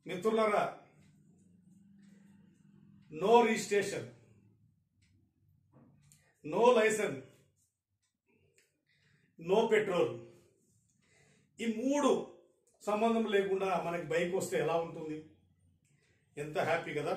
మిత్రులారా no registration no license no petrol ఈ మూడు సంబంధం లేకుండా మనకి బైక్ వస్తే ఎలా ఉంటుంది ఎంత హ్యాపీ కదా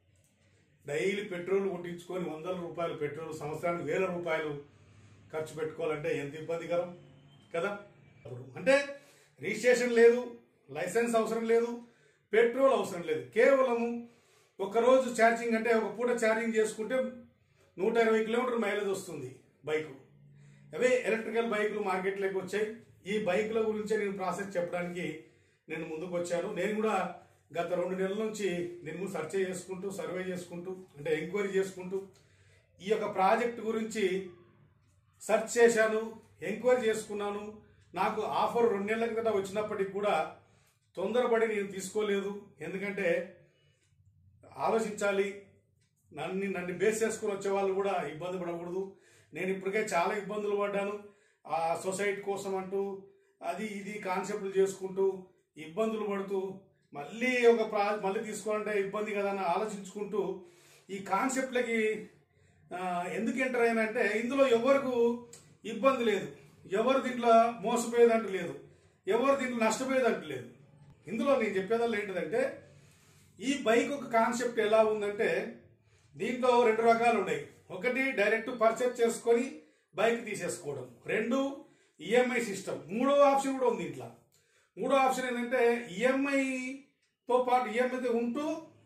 డైలీ పెట్రోల్ కొట్టించుకొని వందల రూపాయలు పెట్రోల్ సంవత్సరానికి వేల రూపాయలు ఖర్చు పెట్టుకోవాలంటే ఎంత ఇబ్బందికరం కదా అప్పుడు అంటే రిజిస్ట్రేషన్ లేదు లైసెన్స్ అవసరం లేదు పెట్రోల్ అవసరం లేదు కేవలం ఒక రోజు ఛార్జింగ్ అంటే ఒక పూట ఛార్జింగ్ చేసుకుంటే నూట ఇరవై కిలోమీటర్ మైలేజ్ వస్తుంది బైకు అవే ఎలక్ట్రికల్ బైకులు మార్కెట్లోకి వచ్చాయి ఈ బైకుల గురించే నేను ప్రాసెస్ చెప్పడానికి నేను ముందుకు వచ్చాను నేను కూడా గత రెండు నెలల నుంచి నేను కూడా సర్చ్ చేసుకుంటూ సర్వే చేసుకుంటూ అంటే ఎంక్వైరీ చేసుకుంటూ ఈ యొక్క ప్రాజెక్ట్ గురించి సెర్చ్ చేశాను ఎంక్వైరీ చేసుకున్నాను నాకు ఆఫర్ రెండు నెలల కిందట వచ్చినప్పటికి కూడా తొందరపడి నేను తీసుకోలేదు ఎందుకంటే ఆలోచించాలి నన్ను నన్ను బేస్ చేసుకుని వచ్చే వాళ్ళు కూడా ఇబ్బంది పడకూడదు నేను ఇప్పటికే చాలా ఇబ్బందులు పడ్డాను ఆ సొసైటీ కోసం అంటూ అది ఇది కాన్సెప్ట్లు చేసుకుంటూ ఇబ్బందులు పడుతూ మళ్ళీ ఒక ప్రా మళ్ళీ తీసుకోవాలంటే ఇబ్బంది కదా అని ఆలోచించుకుంటూ ఈ కాన్సెప్ట్లకి ఆ, ఎందుకు ఎంటర్ అయినంటే ఇందులో ఎవరికి ఇబ్బంది లేదు ఎవరు దీంట్లో మోసపోయేదంటూ లేదు ఎవరు దీంట్లో నష్టపోయేదంటూ లేదు ఇందులో నేను చెప్పేదల్లా ఏంటిదంటే ఈ బైక్ ఒక కాన్సెప్ట్ ఎలా ఉందంటే దీంట్లో రెండు రకాలు ఉన్నాయి ఒకటి డైరెక్ట్ పర్చేస్ చేసుకొని బైక్ తీసేసుకోవడం రెండు ఈఎంఐ సిస్టమ్ మూడో ఆప్షన్ కూడా ఉంది ఇంట్లో మూడో ఆప్షన్ ఏంటంటే ఈఎంఐతో పాటు ఈఎంఐ ఉంటూ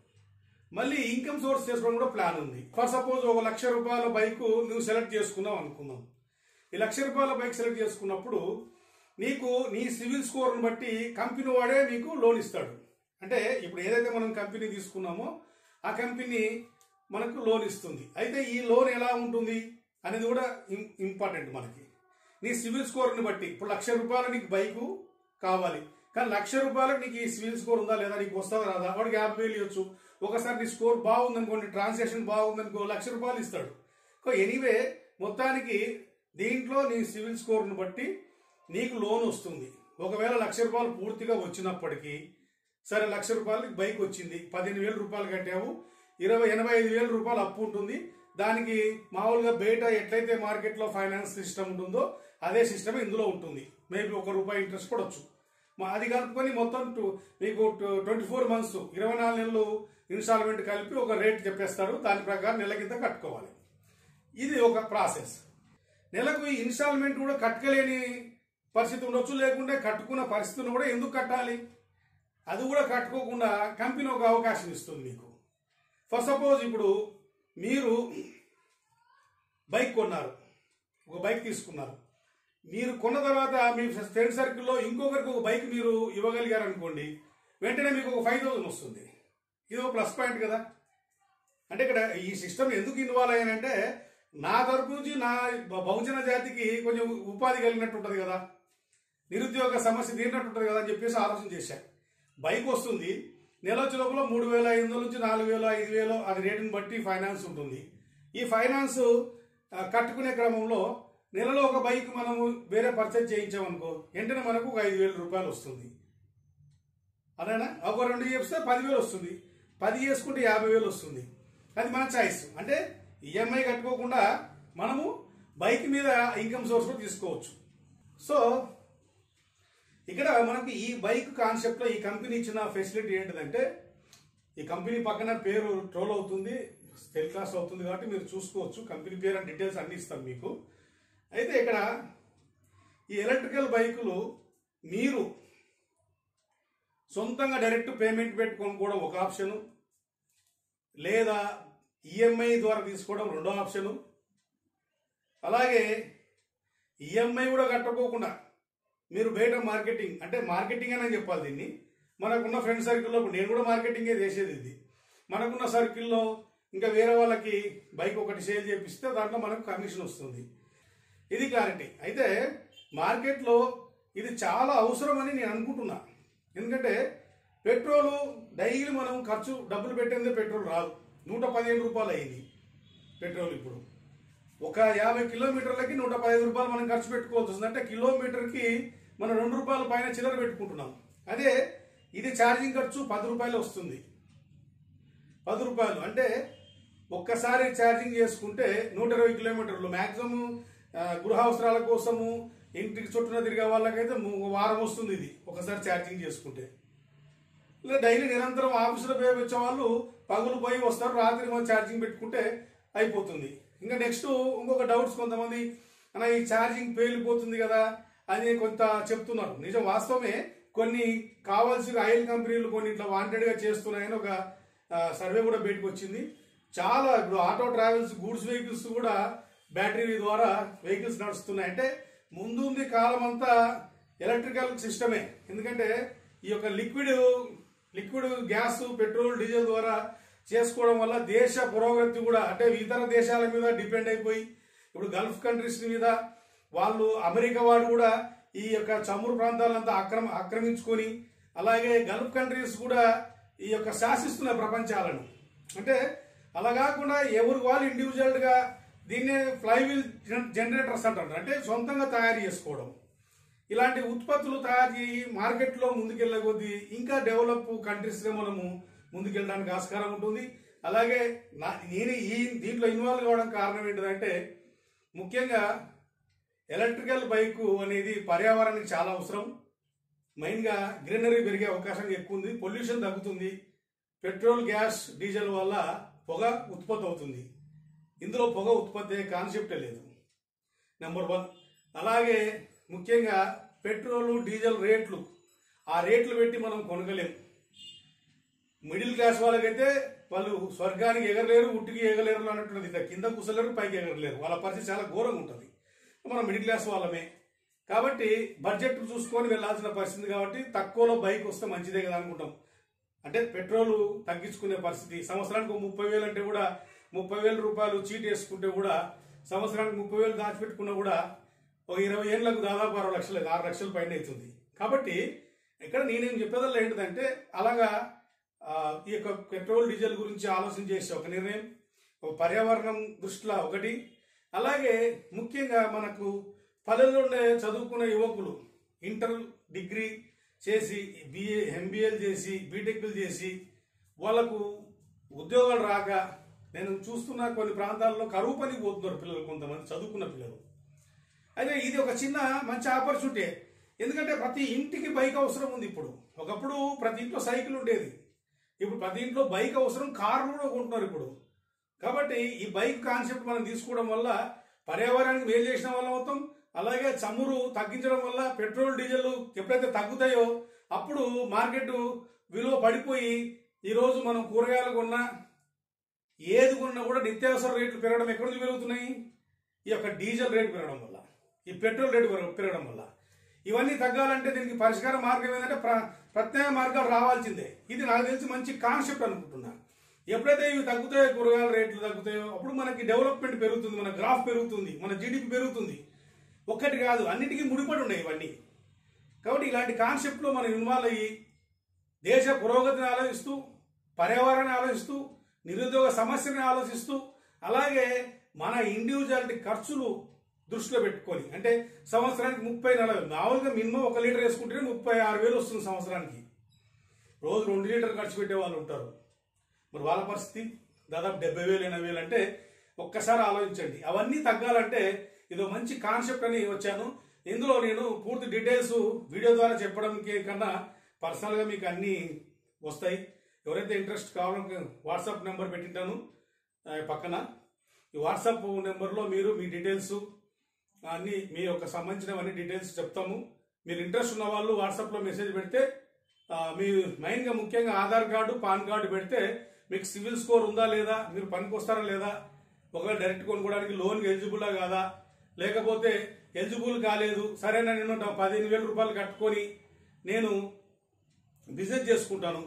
మళ్ళీ ఇన్కమ్ సోర్స్ చేసుకోవడం కూడా ప్లాన్ ఉంది ఫర్ సపోజ్ ఒక లక్ష రూపాయల బైక్ నువ్వు సెలెక్ట్ చేసుకున్నావు అనుకుందాం ఈ లక్ష రూపాయల బైక్ సెలెక్ట్ చేసుకున్నప్పుడు నీకు నీ సివిల్ స్కోర్ని బట్టి కంపెనీ వాడే నీకు లోన్ ఇస్తాడు అంటే ఇప్పుడు ఏదైతే మనం కంపెనీ తీసుకున్నామో ఆ కంపెనీ మనకు లోన్ ఇస్తుంది అయితే ఈ లోన్ ఎలా ఉంటుంది అనేది కూడా ఇం- ఇంపార్టెంట్ మనకి నీ సివిల్ స్కోర్ని బట్టి ఇప్పుడు లక్ష రూపాయలు నీకు బైకు కావాలి కానీ లక్ష రూపాయలకు నీకు ఈ సివిల్ స్కోర్ ఉందా లేదా నీకు వస్తుందా రాదా వాడికి యాభై వేలు ఇవ్వచ్చు ఒకసారి నీ స్కోర్ బాగుందనుకోండి ట్రాన్సాక్షన్ బాగుందనుకో లక్ష రూపాయలు ఇస్తాడు ఎనీవే మొత్తానికి దీంట్లో నీ సివిల్ స్కోర్ను బట్టి నీకు లోన్ వస్తుంది ఒకవేళ లక్ష రూపాయలు పూర్తిగా వచ్చినప్పటికీ సరే లక్ష రూపాయలకి బైక్ వచ్చింది పదిహేను వేల రూపాయలు కట్టావు ఇరవై ఎనభై ఐదు వేల రూపాయలు అప్పు ఉంటుంది దానికి మామూలుగా బయట ఎట్లయితే మార్కెట్లో ఫైనాన్స్ సిస్టమ్ ఉంటుందో అదే సిస్టమ్ ఇందులో ఉంటుంది మేబీ ఒక రూపాయి ఇంట్రెస్ట్ పడవచ్చు మా- అది కలుపుకొని మొత్తం టు- మీకు ట్వంటీ ఫోర్ మంత్స్ ఇరవై నాలుగు నెలలు ఇన్స్టాల్మెంట్ కలిపి ఒక రేట్ చెప్పేస్తారు దాని ప్రకారం నెల కింద కట్టుకోవాలి ఇది ఒక ప్రాసెస్ నెలకు ఈ ఇన్స్టాల్మెంట్ కూడా కట్టలేని పరిస్థితి ఉండొచ్చు లేకుంటే కట్టుకున్న పరిస్థితిని కూడా ఎందుకు కట్టాలి అది కూడా కట్టుకోకుండా కంపెనీ ఒక అవకాశం ఇస్తుంది మీకు ఫర్ సపోజ్ ఇప్పుడు మీరు బైక్ కొన్నారు ఒక బైక్ తీసుకున్నారు మీరు కొన్న తర్వాత మీ ఫ్రెండ్ సర్కిల్లో ఇంకొకరికి ఒక బైక్ మీరు ఇవ్వగలిగారు అనుకోండి వెంటనే మీకు ఒక ఫైవ్ థౌసండ్ వస్తుంది ఇది ఒక ప్లస్ పాయింట్ కదా అంటే ఇక్కడ ఈ సిస్టమ్ ఎందుకు ఇన్వాల్వ్ అయ్యానంటే నా తరపు నుంచి నా బ- బహుజన జాతికి కొంచెం ఉపాధి కలిగినట్టు ఉంటుంది కదా నిరుద్యోగ సమస్య తీరినట్టు ఉంటుంది కదా అని చెప్పేసి ఆలోచన చేశా బైక్ వస్తుంది నెల వచ్చే లోపల మూడు వేల ఐదు వందల నుంచి నాలుగు వేల ఐదు వేలు అది రేటుని బట్టి ఫైనాన్స్ ఉంటుంది ఈ ఫైనాన్స్ ఆ, కట్టుకునే క్రమంలో నెలలో ఒక బైక్ మనము వేరే పర్చేజ్ చేయించామనుకో వెంటనే మనకు ఒక ఐదు వేల రూపాయలు వస్తుంది అదేనా ఒక రెండు చేస్తే పదివేలు వస్తుంది పది చేసుకుంటే యాభై వేలు వస్తుంది అది మన చాయిస్ అంటే ఈఎంఐ కట్టుకోకుండా మనము బైక్ మీద ఇన్కమ్ సోర్స్ కూడా తీసుకోవచ్చు సో ఇక్కడ మనకి ఈ బైక్ కాన్సెప్ట్ లో ఈ కంపెనీ ఇచ్చిన ఫెసిలిటీ ఏంటిదంటే ఈ కంపెనీ పక్కన పేరు ట్రోల్ అవుతుంది టెల్ క్లాస్ అవుతుంది కాబట్టి మీరు చూసుకోవచ్చు కంపెనీ పేరు అండ్ డీటెయిల్స్ అన్ని ఇస్తాం మీకు అయితే ఇక్కడ ఈ ఎలక్ట్రికల్ బైకులు మీరు సొంతంగా డైరెక్ట్ పేమెంట్ పెట్టుకొని కూడా ఒక ఆప్షను లేదా ఈఎంఐ ద్వారా తీసుకోవడం రెండో ఆప్షను అలాగే ఈఎంఐ కూడా కట్టుకోకుండా మీరు బయట మార్కెటింగ్ అంటే మార్కెటింగ్ అని చెప్పాలి దీన్ని మనకున్న ఫ్రెండ్ సర్కిల్లో ఇప్పుడు నేను కూడా మార్కెటింగే చేసేది ఇది మనకున్న సర్కిల్లో ఇంకా వేరే వాళ్ళకి బైక్ ఒకటి సేల్ చేపిస్తే దాంట్లో మనకు కమిషన్ వస్తుంది ఇది క్లారిటీ అయితే మార్కెట్లో ఇది చాలా అవసరమని నేను అనుకుంటున్నా ఎందుకంటే పెట్రోలు డైలీ మనం ఖర్చు డబ్బులు పెట్టేందే పెట్రోల్ రాదు నూట పదిహేను రూపాయలు అయింది పెట్రోల్ ఇప్పుడు ఒక యాభై కిలోమీటర్లకి నూట పదిహేను రూపాయలు మనం ఖర్చు పెట్టుకోవాల్సి వస్తుంది అంటే కిలోమీటర్కి మనం రెండు రూపాయల పైన చిల్లర పెట్టుకుంటున్నాం అదే ఇది ఛార్జింగ్ ఖర్చు పది రూపాయలు వస్తుంది పది రూపాయలు అంటే ఒక్కసారి ఛార్జింగ్ చేసుకుంటే నూట ఇరవై కిలోమీటర్లు మ్యాక్సిమం గృహ అవసరాల కోసము ఇంటికి చుట్టూన తిరిగే వాళ్ళకైతే ము- వారం వస్తుంది ఇది ఒకసారి ఛార్జింగ్ చేసుకుంటే ఇలా డైలీ నిరంతరం ఆఫీసులో పోయి వచ్చే వాళ్ళు పగులు పోయి వస్తారు రాత్రి మనం ఛార్జింగ్ పెట్టుకుంటే అయిపోతుంది ఇంకా నెక్స్ట్ ఇంకొక డౌట్స్ కొంతమంది అన్న ఈ ఛార్జింగ్ పేలిపోతుంది కదా అని కొంత చెప్తున్నారు నిజం వాస్తవమే కొన్ని కావాల్సిన ఆయిల్ కంపెనీలు కొన్ని ఇట్లా వాంటెడ్గా చేస్తున్నాయని ఒక ఆ, సర్వే కూడా బయటకు వచ్చింది చాలా ఇప్పుడు ఆటో ట్రావెల్స్ గూడ్స్ వెహికల్స్ కూడా బ్యాటరీ ద్వారా వెహికల్స్ నడుస్తున్నాయి అంటే ముందుంది కాలం అంతా ఎలక్ట్రికల్ సిస్టమే ఎందుకంటే ఈ యొక్క liquid liquid gas petrol diesel ద్వారా చేసుకోవడం వల్ల దేశ పురోగతి కూడా అంటే ఇతర దేశాల మీద డిపెండ్ అయిపోయి ఇప్పుడు గల్ఫ్ కంట్రీస్ మీద వాళ్ళు అమెరికా వాడు కూడా ఈ యొక్క చమురు ప్రాంతాలంతా ఆక్రమ ఆక్రమించుకొని అలాగే గల్ఫ్ కంట్రీస్ కూడా ఈ యొక్క శాసిస్తున్న ప్రపంచాలను అంటే అలా కాకుండా ఎవరు వాళ్ళు ఇండివిజువల్ గా దీన్నే ఫ్లైవీల్ జనరేటర్స్ అంటారు అంటే సొంతంగా తయారు చేసుకోవడం ఇలాంటి ఉత్పత్తులు తయారు చేయి మార్కెట్లో ముందుకెళ్లే కొద్దీ ఇంకా డెవలప్ కంట్రీస్గా మనము ముందుకెళ్ళడానికి ఆస్కారం ఉంటుంది అలాగే నా నేను ఈ దీంట్లో ఇన్వాల్వ్ కావడం కారణం ఏంటంటే ముఖ్యంగా ఎలక్ట్రికల్ బైకు అనేది పర్యావరణానికి చాలా అవసరం మెయిన్గా గ్రీనరీ పెరిగే అవకాశం ఎక్కువ ఉంది పొల్యూషన్ తగ్గుతుంది పెట్రోల్ గ్యాస్ డీజిల్ వల్ల పొగ ఉత్పత్తి అవుతుంది ఇందులో పొగ ఉత్పత్తి అయ్యే కాన్సెప్టే లేదు నెంబర్ వన్ అలాగే ముఖ్యంగా పెట్రోల్ డీజిల్ రేట్లు ఆ రేట్లు పెట్టి మనం కొనగలేం మిడిల్ క్లాస్ వాళ్ళకైతే వాళ్ళు స్వర్గానికి ఎగరలేరు ఉట్టికి ఎగలేరు అన్నట్టున్నది ఇట్లా కింద కుసలేరు పైకి ఎగరలేరు వాళ్ళ పరిస్థితి చాలా ఘోరంగా ఉంటుంది మనం మిడిల్ క్లాస్ వాళ్ళమే కాబట్టి బడ్జెట్ చూసుకొని వెళ్ళాల్సిన పరిస్థితి కాబట్టి తక్కువలో బైక్ వస్తే మంచిదే కదా అనుకుంటాం అంటే పెట్రోల్ తగ్గించుకునే పరిస్థితి సంవత్సరానికి ఒక ముప్పై వేలు అంటే కూడా ముప్పై వేల రూపాయలు చీట్ వేసుకుంటే కూడా సంవత్సరానికి ముప్పై వేలు దాచిపెట్టుకున్నా కూడా ఒక ఇరవై ఏళ్ళకు దాదాపు ఆరు లక్షలు ఆరు లక్షల పైన అవుతుంది కాబట్టి ఇక్కడ నేనేం చెప్పేదల్లా ఏంటిదంటే అలాగా ఆ, ఈ యొక్క పెట్రోల్ డీజిల్ గురించి ఆలోచన చేసే ఒక నిర్ణయం ఒక పర్యావరణం దృష్టిలో ఒకటి అలాగే ముఖ్యంగా మనకు పల్లెల్లో ఉండే చదువుకునే యువకులు ఇంటర్ డిగ్రీ చేసి బిఏ ఎంబీఏలు చేసి బీటెక్లు చేసి వాళ్ళకు ఉద్యోగాలు రాక నేను చూస్తున్న కొన్ని ప్రాంతాల్లో కరువు పనికి పోతున్నారు పిల్లలు కొంతమంది చదువుకున్న పిల్లలు అయితే ఇది ఒక చిన్న మంచి ఆపర్చునిటీ ఎందుకంటే ప్రతి ఇంటికి బైక్ అవసరం ఉంది ఇప్పుడు ఒకప్పుడు ప్రతి ఇంట్లో సైకిల్ ఉండేది ఇప్పుడు ప్రతి ఇంట్లో బైక్ అవసరం కార్లు కూడా కొంటున్నారు ఇప్పుడు కాబట్టి ఈ బైక్ కాన్సెప్ట్ మనం తీసుకోవడం వల్ల పర్యావరణానికి మేలు చేసిన వాళ్ళం అవుతాం అలాగే చమురు తగ్గించడం వల్ల పెట్రోల్ డీజిల్ ఎప్పుడైతే తగ్గుతాయో అప్పుడు మార్కెట్ విలువ పడిపోయి ఈరోజు మనం కూరగాయలు కొన్నా ఏది కొన్నా కూడా నిత్యావసర రేట్లు పెరగడం ఎక్కడి నుంచి పెరుగుతున్నాయి ఈ యొక్క డీజిల్ రేటు పెరగడం వల్ల ఈ పెట్రోల్ రేటు పెరగ- పెరగడం వల్ల ఇవన్నీ తగ్గాలంటే దీనికి పరిష్కార మార్గం ఏంటంటే ప్ర ప్రత్యామ్నాయ మార్గాలు రావాల్సిందే ఇది నాకు తెలిసి మంచి కాన్సెప్ట్ అనుకుంటున్నా ఎప్పుడైతే ఇవి తగ్గుతాయో కూరగాయల రేట్లు తగ్గుతాయో అప్పుడు మనకి డెవలప్మెంట్ పెరుగుతుంది మన గ్రాఫ్ పెరుగుతుంది మన జీడిపి పెరుగుతుంది ఒక్కటి కాదు అన్నిటికీ ముడిపడి ఉన్నాయి ఇవన్నీ కాబట్టి ఇలాంటి కాన్సెప్ట్లో మనం ఇన్వాల్వ్ అయ్యి దేశ పురోగతిని ఆలోచిస్తూ పర్యావరణాన్ని ఆలోచిస్తూ నిరుద్యోగ సమస్యని ఆలోచిస్తూ అలాగే మన ఇండివిజువాలిటీ ఖర్చులు దృష్టిలో పెట్టుకొని అంటే సంవత్సరానికి ముప్పై నలభై మామూలుగా మినిమం ఒక లీటర్ వేసుకుంటే ముప్పై ఆరు వేలు వస్తుంది సంవత్సరానికి రోజు రెండు లీటర్ ఖర్చు పెట్టే వాళ్ళు ఉంటారు మరి వాళ్ళ పరిస్థితి దాదాపు డెబ్బై వేలు ఎనభై వేలు అంటే ఒక్కసారి ఆలోచించండి అవన్నీ తగ్గాలంటే ఇదో మంచి కాన్సెప్ట్ అని వచ్చాను ఇందులో నేను పూర్తి డీటెయిల్స్ వీడియో ద్వారా చెప్పడానికి కన్నా పర్సనల్గా మీకు అన్నీ వస్తాయి ఎవరైతే ఇంట్రెస్ట్ కావాలో వాట్సాప్ నెంబర్ పెట్టింటాను ఆ, పక్కన ఈ వాట్సాప్ నెంబర్లో మీరు మీ డీటెయిల్స్ అన్ని మీ యొక్క సంబంధించినవన్నీ డీటెయిల్స్ చెప్తాము మీరు ఇంట్రెస్ట్ ఉన్న వాళ్ళు వాట్సాప్లో మెసేజ్ పెడితే ఆ, మీ మెయిన్గా ముఖ్యంగా ఆధార్ కార్డు పాన్ కార్డు పెడితే మీకు సివిల్ స్కోర్ ఉందా లేదా మీరు పనికి వస్తారా లేదా ఒకవేళ డైరెక్ట్ కొనుక్కోవడానికి లోన్ ఎలిజిబులా కాదా లేకపోతే ఎలిజిబుల్ కాలేదు సరే నేను డ- పదిహేను వేల రూపాయలు కట్టుకొని నేను బిజినెస్ చేసుకుంటాను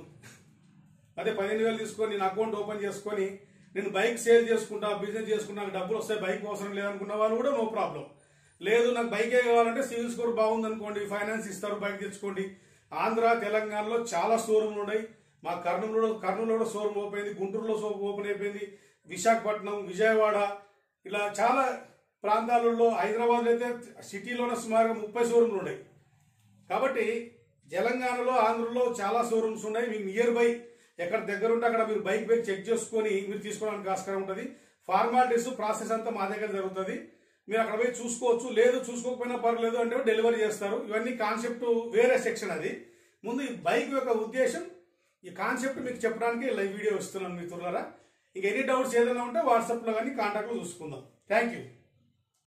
అదే పదిహేను వేలు తీసుకొని నేను అకౌంట్ ఓపెన్ చేసుకొని నేను బైక్ సేల్ చేసుకుంటా బిజినెస్ చేసుకుంటా నాకు డబ్బులు వస్తాయి బైక్ అవసరం లేదనుకున్న వాళ్ళు కూడా నో ప్రాబ్లం లేదు నాకు బైకే కావాలంటే సివిల్ స్కోర్ బాగుంది అనుకోండి ఫైనాన్స్ ఇస్తారు బైక్ తెచ్చుకోండి ఆంధ్ర తెలంగాణలో చాలా షోరూమ్లు ఉన్నాయి మా కర్నూలులో కర్నూలులో కూడా షోరూమ్ ఓపెన్ అయింది గుంటూరులో షోరూమ్ ఓపెన్ అయిపోయింది విశాఖపట్నం విజయవాడ ఇలా చాలా ప్రాంతాలలో హైదరాబాద్లో అయితే సిటీలోనే సుమారుగా ముప్పై షోరూమ్లు ఉన్నాయి కాబట్టి తెలంగాణలో ఆంధ్రలో చాలా షోరూమ్స్ ఉన్నాయి మీకు నియర్ బై ఎక్కడ దగ్గర ఉంటే అక్కడ మీరు బైక్ బైక్ చెక్ చేసుకొని మీరు తీసుకోవడానికి ఆస్కారం ఉంటుంది ఫార్మాలిటీస్ ప్రాసెస్ అంతా మా దగ్గర జరుగుతుంది మీరు అక్కడ పోయి చూసుకోవచ్చు లేదు చూసుకోకపోయినా పర్లేదు అంటే డెలివరీ చేస్తారు ఇవన్నీ కాన్సెప్ట్ వేరే సెక్షన్ అది ముందు ఈ బైక్ యొక్క ఉద్దేశం ఈ కాన్సెప్ట్ మీకు చెప్పడానికి లైవ్ వీడియో ఇస్తున్నాను మిత్రులారా ఇంక ఎనీ డౌట్స్ ఏదైనా ఉంటే వాట్సాప్లో కానీ కాంటాక్ట్లో చూసుకుందాం థ్యాంక్ యూ